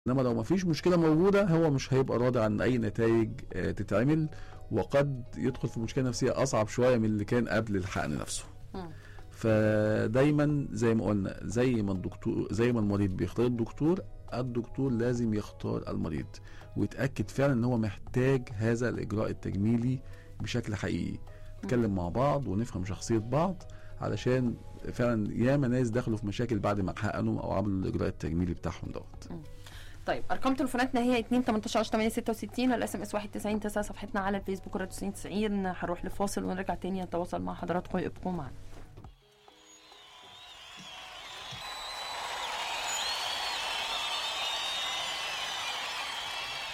انما لو ما فيش مشكله موجوده هو مش هيبقى راضي عن اي نتائج آه، تتعمل وقد يدخل في مشكله نفسيه اصعب شويه من اللي كان قبل الحقن نفسه مم. فدايما زي ما قلنا زي ما الدكتور زي ما المريض بيختار الدكتور الدكتور لازم يختار المريض ويتاكد فعلا ان هو محتاج هذا الاجراء التجميلي بشكل حقيقي نتكلم مع بعض ونفهم شخصيه بعض علشان فعلا ياما ناس دخلوا في مشاكل بعد ما حقنوا او عملوا الاجراء التجميلي بتاعهم دوت طيب ارقام تليفوناتنا هي 2 18 10 8 66 الاس ام اس 91 9 صفحتنا على الفيسبوك راديو 90 90 هنروح لفاصل ونرجع تاني نتواصل مع حضراتكم ابقوا معنا